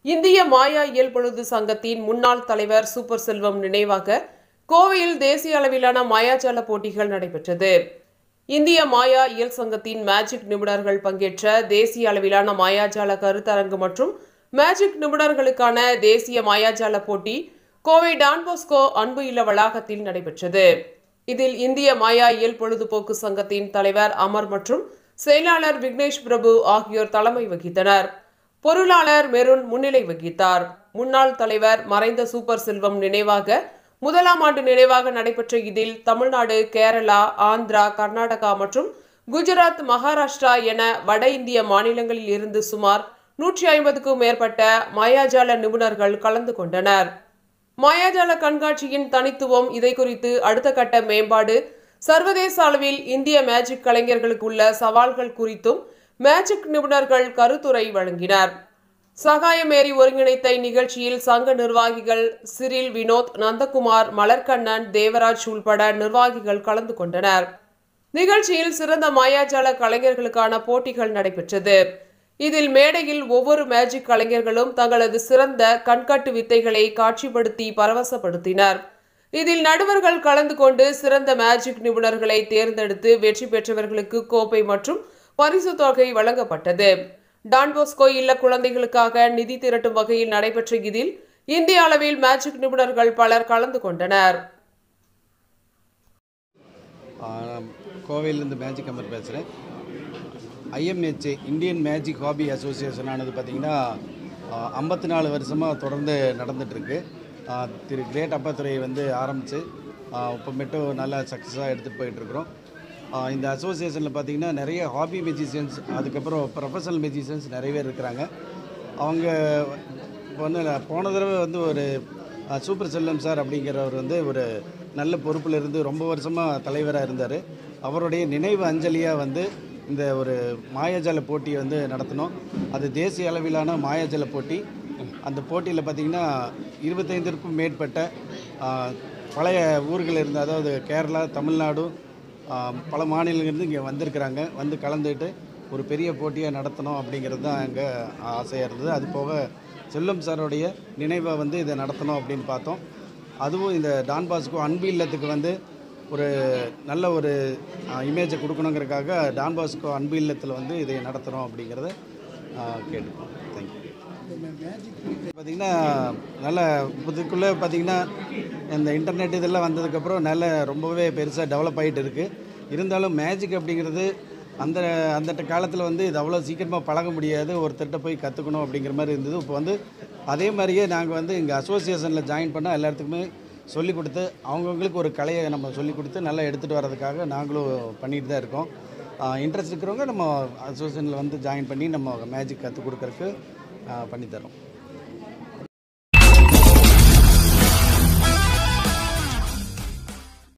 இந்திய மாயா இயல் பொழுது சங்கத்தின் முன்னாள் தலைவர் சூப்பர் செல்வம் நினைவாக கோவையில் தேசிய அளவிலான மாயாஜால போட்டிகள் நடைபெற்றது இந்திய மாயா இயல் சங்கத்தின் மேஜிக் நிபுணர்கள் பங்கேற்ற தேசிய அளவிலான மாயாஜால கருத்தரங்கு மற்றும் மேஜிக் நிபுணர்களுக்கான தேசிய மாயாஜால போட்டி கோவை டான்போஸ்கோ அன்பு இல்ல வளாகத்தில் நடைபெற்றது இதில் இந்திய மாயா இயல் பொழுதுபோக்கு சங்கத்தின் தலைவர் அமர் மற்றும் செயலாளர் விக்னேஷ் பிரபு ஆகியோர் தலைமை வகித்தனர் பொருளாளர் மெருன் முன்னிலை வகித்தார் முன்னாள் தலைவர் மறைந்த சூப்பர் செல்வம் நினைவாக முதலாம் ஆண்டு நினைவாக நடைபெற்ற இதில் தமிழ்நாடு கேரளா ஆந்திரா கர்நாடகா மற்றும் குஜராத் மகாராஷ்டிரா என வட இந்திய மாநிலங்களில் இருந்து சுமார் நூற்றி ஐம்பதுக்கும் மேற்பட்ட மாயாஜால நிபுணர்கள் கலந்து கொண்டனர் மாயாஜால கண்காட்சியின் தனித்துவம் இதை குறித்து அடுத்த கட்ட மேம்பாடு சர்வதேச அளவில் இந்திய மேஜிக் கலைஞர்களுக்கு உள்ள சவால்கள் குறித்தும் மேஜிக் நிபுணர்கள் கருத்துரை வழங்கினர் சகாயமேரி ஒருங்கிணைத்த இந்நிகழ்ச்சியில் சங்க நிர்வாகிகள் சிரில் வினோத் நந்தகுமார் மலர்கண்ணன் தேவராஜ் உள்பட நிர்வாகிகள் கலந்து கொண்டனர் நிகழ்ச்சியில் சிறந்த மாயாஜால கலைஞர்களுக்கான போட்டிகள் நடைபெற்றது இதில் மேடையில் ஒவ்வொரு மேஜிக் கலைஞர்களும் தங்களது சிறந்த கண்கட்டு வித்தைகளை காட்சிப்படுத்தி பரவசப்படுத்தினர் இதில் நடுவர்கள் கலந்து கொண்டு சிறந்த மேஜிக் நிபுணர்களை தேர்ந்தெடுத்து வெற்றி பெற்றவர்களுக்கு கோப்பை மற்றும் பரிசு தொகை வழங்கப்பட்டது டான்போஸ்கோ இல்ல குழந்தைகளுக்காக நிதி திரட்டும் வகையில் நடைபெற்ற இதில் இந்திய அளவில் மேஜிக் நிபுணர்கள் பலர் கலந்து கொண்டனர் நான் கோவையிலேருந்து மேஜிக் அமர் பேசுகிறேன் I M H A Indian magic hobby association ஆனது பார்த்திங்கன்னா ஐம்பத்தி நாலு வருஷமாக தொடர்ந்து நடந்துகிட்ருக்கு திரு கிரேட் அப்பாத்துறை வந்து ஆரம்பித்து இப்போ மட்டும் நல்லா சக்ஸஸாக எடுத்துகிட்டு போயிட்டுருக்குறோம் இந்த அசோசியேஷனில் பார்த்திங்கன்னா நிறைய ஹாபி மெஜிஷியன்ஸ் அதுக்கப்புறம் ப்ரொஃபஷனல் மெஜிஷியன்ஸ் நிறைய பேர் இருக்கிறாங்க அவங்க இப்போ வந்து நான் போன தடவை வந்து ஒரு அஹ், சூப்பர் செல்லம் சார் அப்படிங்கிறவர் வந்து ஒரு நல்ல பொறுப்பில் இருந்து ரொம்ப வருஷமாக தலைவராக இருந்தார் அவருடைய நினைவு அஞ்சலியாக வந்து இந்த ஒரு மாயாஜால போட்டியை வந்து நடத்தினோம் அது தேசிய அளவிலான மாயாஜால போட்டி அந்த போட்டியில் பார்த்திங்கன்னா இருபத்தைந்திற்கும் மேற்பட்ட அஹ், பழைய ஊர்கள் இருந்து அதாவது கேரளா தமிழ்நாடு ஆம், பல மாநிலங்கள்லேருந்து இங்கே வந்திருக்கிறாங்க வந்து கலந்துக்கிட்டு ஒரு பெரிய போட்டியாக நடத்தணும் அப்படிங்கிறது தான் எங்கள் ஆசையாக இருந்தது அது போக செல்லம் சாரோடைய நினைவை வந்து இதை நடத்தணும் அப்படின்னு பார்த்தோம் அதுவும் இந்த டான் பாஸ்கோ அன்பு இல்லத்துக்கு வந்து ஒரு நல்ல ஒரு இமேஜை கொடுக்கணுங்கிறதுக்காக டான் பாஸ்கோ அன்பு இல்லத்தில் வந்து இதை நடத்துகிறோம் அப்படிங்கிறத கேட்டுக்கோம் தேங்க்யூ பார்த்திங்கன்னா நல்ல இதுக்குள்ளே பார்த்திங்கன்னா இந்த இன்டர்நெட் இதெல்லாம் வந்ததுக்கப்புறம் நல்ல ரொம்பவே பெருசாக டெவலப் ஆகிட்டு இருக்குது இருந்தாலும் மேஜிக் அப்படிங்கிறது அந்த அந்த காலத்தில் வந்து இது அவ்வளோ சீக்கிரமாக பழக முடியாது ஒருத்தர்கிட்ட போய் கற்றுக்கணும் அப்படிங்கிற மாதிரி இருந்தது இப்போ வந்து அதே மாதிரியே நாங்கள் வந்து இங்கே அசோசியேஷனில் ஜாயின் பண்ணால் எல்லாத்துக்குமே சொல்லிக் கொடுத்து அவங்கவுங்களுக்கு ஒரு கலையை நம்ம சொல்லிக் கொடுத்து நல்லா எடுத்துகிட்டு வர்றதுக்காக நாங்களும் பண்ணிட்டு தான் இருக்கோம் இன்ட்ரெஸ்ட் இருக்கிறவங்க நம்ம அசோசியேஷனில் வந்து ஜாயின் பண்ணி நம்ம மேஜிக் கற்றுக் கொடுக்கறதுக்கு பண்ணித்தரோம்